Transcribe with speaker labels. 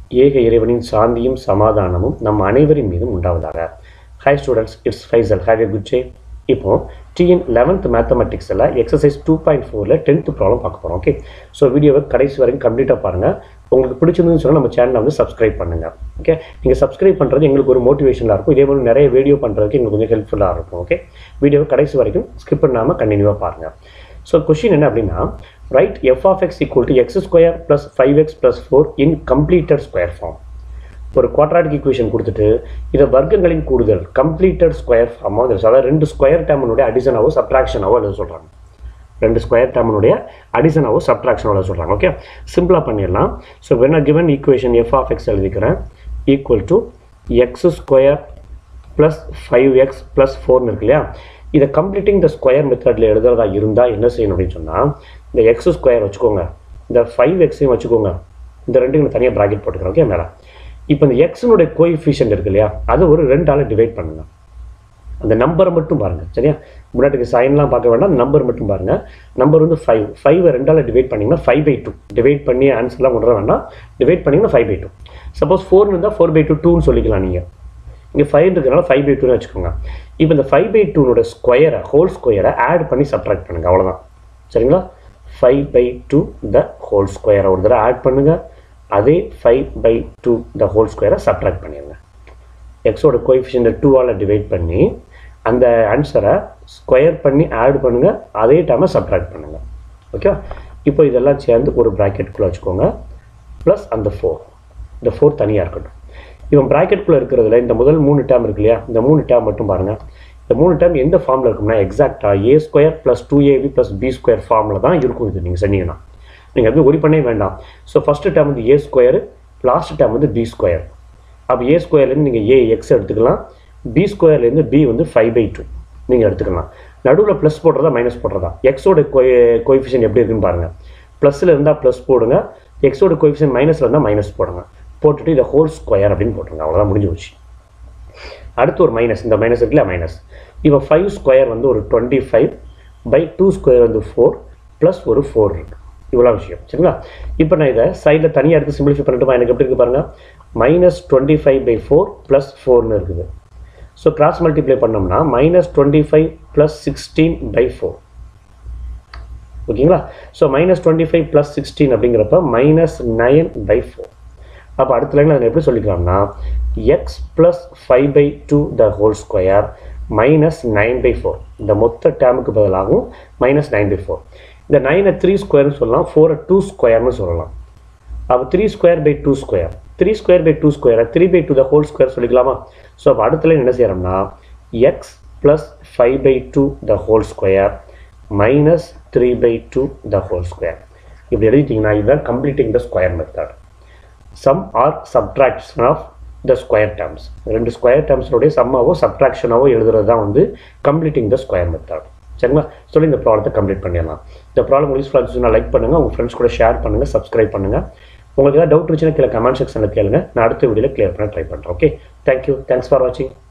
Speaker 1: ஏக இறைவனின் சாந்தியும் சமாதானமும் நம் அனைவரின் மீதும் உண்டாவதாக hi students it's Faisal have a good day இப்போ டிஎன் லெவன்த் மேத்தமெட்டிக்ஸில் எக்ஸசைஸ் டூ பாயிண்ட் ஃபோரில் டென்த்து ப்ராப்ளம் பார்க்க போகிறோம் ஓகே ஸோ வீடியோவை கடைசி வரைக்கும் கம்ப்ளீட்டாக பாருங்கள் உங்களுக்கு பிடிச்சிருந்துன்னு சொன்னால் நம்ம சேனலை வந்து சப்ஸ்கிரைப் பண்ணுங்கள் ஓகே நீங்கள் சப்ஸ்கிரைப் பண்ணுறது எங்களுக்கு ஒரு மோட்டிவேஷனாக இருக்கும் இதே மாதிரி நிறைய வீடியோ பண்ணுறதுக்கு எங்களுக்கு கொஞ்சம் ஹெல்ப்ஃபுல்லாக இருக்கும் ஓகே வீடியோவை கடைசி வரைக்கும் ஸ்கிப் பண்ணாமல் கண்டினியூவாக பாருங்கள் ஸோ கொஷின் என்ன அப்படின்னா write f of x equal to x square plus five x plus four in completed square form ஒரு குவாட்ராட்டிக் ஈக்குவேஷன் கொடுத்துட்டு இதை வர்க்கங்களின் கூடுதல் கம்ப்ளீட்டட் ஸ்கொயர் ஃபார்மாக அதாவது ரெண்டு ஸ்கொயர் டேர்மனுடைய அடிஷனாவோ சப்ட்ராக்ஷனாவோ எழுத சொல்கிறாங்க ரெண்டு ஸ்கொயர் டேர்மனுடைய அடிஷனாவோ சப்ட்ராக்ஷனோ எழுத சொல்கிறாங்க ஓகே சிம்பிளாக பண்ணிடலாம் so when given equation f of x எழுதிக்கிறேன் equal to x square plus five x plus ஃபோர்னு இருக்கு இல்லையா இதை கம்ப்ளீட்டிங் த ஸ்கொயர் மெத்தடில் எழுதுறதா இருந்தால் என்ன செய்யணும் அப்படின்னு சொன்னால் இந்த எக்ஸ் ஸ்கொயர் வச்சுக்கோங்க இந்த ஃபைவ் எக்ஸையும் வச்சுக்கோங்க இந்த ரெண்டுக்கும் தனியாக ப்ராக்கெட் போட்டுக்கிறேன் ஓகே மேலே இப்போ இந்த எக்ஸினுடைய கோஎஃபிஷியன்ட் இருக்கு இல்லையா அது ஒரு ரெண்டால் டிவைட் பண்ணுங்க அந்த நம்பரை மட்டும் பாருங்கள் சரியா முன்னாடிக்கு சைன்லாம் பார்க்க வேண்டாம் அந்த நம்பர் மட்டும் பாருங்கள் நம்பர் வந்து ஃபைவ் ஃபைவ் ரெண்டால் டிவைட் பண்ணிங்கன்னா ஃபைவ் பை டூ டிவைட் பண்ணி ஆன்சர்லாம் கொண்டு வர வேண்டாம் டிவைட் பண்ணிங்கன்னா ஃபைவ் பை டூ சப்போஸ் ஃபோர்னு இருந்தால் ஃபோர் பை டூ டூன்னு சொல்லிக்கலாம் நீங்கள் இங்கே ஃபைவ் இருக்கிறனால ஃபைவ் பை டூன்னு வச்சுக்கோங்க இப்போ இந்த ஃபைவ் பை டூனோட ஸ்கொயரை ஹோல் ஸ்கொயரை ஆட் பண்ணி சப்ட்ராக்ட் பண்ணுங்கள் அவ்வளோதான் சரிங்களா five by two the whole ஸ்கொயரை ஒரு தடவை ஆட் பண்ணுங்கள் அதே five by two the whole ஸ்கொயரை சப்ட்ராக்ட் பண்ணிடுங்க எக்ஸோட கோஎஃபிஷியன்ட் டூவால் டிவைட் பண்ணி அந்த ஆன்சரை ஸ்கொயர் பண்ணி ஆட் பண்ணுங்கள் அதே டைமை சப்ட்ராக்ட் பண்ணுங்கள் ஓகே இப்போ இதெல்லாம் சேர்ந்து ஒரு ப்ராக்கெட்டுக்குள்ளே வச்சுக்கோங்க ப்ளஸ் அந்த ஃபோர் இந்த ஃபோர் தனியாக இருக்கட்டும் இவன் ப்ராக்கெட்டுக்குள்ளே இருக்கிறதுல இந்த முதல் மூணு டேம் இருக்கு இல்லையா இந்த மூணு டேம் மட்டும் பாருங்கள் இந்த மூணு டேம் எந்த ஃபார்மில் இருக்கும்னா எக்ஸாக்டாக a square plus two ab plus b square ஃபார்மில் தான் இருக்கும் இது நீங்கள் சொன்னீங்கன்னா நீங்கள் வந்து ஒரி பண்ணவே வேண்டாம் ஸோ ஃபஸ்ட்டு டேம் வந்து ஏ ஸ்கொயர் லாஸ்ட் டேம் வந்து பி ஸ்கொயர் அப்போ ஏ ஸ்கொயர்லேருந்து நீங்கள் ஏ எக்ஸ் எடுத்துக்கலாம் பி ஸ்கொயர்லேருந்து பி வந்து ஃபைவ் பை டூ நீங்கள் எடுத்துக்கலாம் நடுவில் ப்ளஸ் போடுறதா மைனஸ் போடுறதா எக்ஸோட கோய் கோஎஃபிஷியன் எப்படி இருக்குன்னு பாருங்கள் ப்ளஸில் இருந்தால் ப்ளஸ் போடுங்க எக்ஸோட கோஎஃபிஷியன் மைனஸில் இருந்தால் மைனஸ் போடுங்க போட்டுட்டு இதை ஹோல் ஸ்கொயர் அப்படின்னு போட்டுருங்க அவ்வளோதான் முடிஞ்சு போச்சு அடுத்து ஒரு மைனஸ் இந்த மைனஸ் இருக்குல்ல மைனஸ் இப்போ ஃபைவ் ஸ்கொயர் வந்து ஒரு twenty five by two square வந்து ஃபோர் ப்ளஸ் ஒரு ஃபோர் இருக்குது இவ்வளோ விஷயம் சரிங்களா இப்போ நான் இதை சைடில் தனியாக எடுத்து சிம்பிளிஃபை பண்ணிட்டுமா எனக்கு எப்படி இருக்குது பாருங்கள் minus twenty five by four plus ஃபோர்னு இருக்குது ஸோ கிராஸ் மல்டிப்ளை பண்ணோம்னா minus twenty five plus sixteen by four ஓகேங்களா so minus twenty five plus sixteen அப்படிங்கிறப்ப மைனஸ் நைன் பை ஃபோர் அப்போ அடுத்த லைனில் அதை எப்படி சொல்லிக்கலாம்னா x plus five by two the whole square minus nine by four இந்த மொத்த டேமுக்கு பதிலாகவும் மைனஸ் நைன் பை ஃபோர் இந்த நைனை த்ரீ ஸ்கொயர்னு சொல்லலாம் ஃபோரை டூ ஸ்கொயர்னு சொல்லலாம் அப்போ three square by two square three square by two square three by two the whole square சொல்லிக்கலாமா ஸோ அப்போ அடுத்த லைன் என்ன செய்யறோம்னா x plus five by two the whole square minus three by two the whole square இப்படி எழுதிட்டிங்கன்னா இதுதான் completing the square method sum or subtraction of the square terms ரெண்டு square டேர்ம்ஸோடைய சம்மாவோ சப்ட்ராக்ஷனாவோ எழுதுறது தான் வந்து கம்ப்ளீட்டிங் த ஸ்கொயர் மெத்தட் சரிங்களா சொல்லி இந்த ப்ராப்ளத்தை கம்ப்ளீட் பண்ணிடலாம் இந்த ப்ராப்ளம் யூஸ்ஃபுல்லாக இருந்துச்சுன்னா லைக் பண்ணுங்கள் உங்கள் ஃப்ரெண்ட்ஸ் கூட ஷேர் பண்ணுங்கள் சப்ஸ்கிரைப் பண்ணுங்கள் உங்களுக்கு ஏதாவது டவுட் இருந்துச்சுன்னா கீழே கமெண்ட் செக்ஷனில் கேளுங்க நான் அடுத்த வீடியோவில் கிளியர் பண்ண ட்ரை பண்ணுறேன் ஓகே தேங்க்யூ தேங்க்ஸ் ஃபார் வாட்சிங்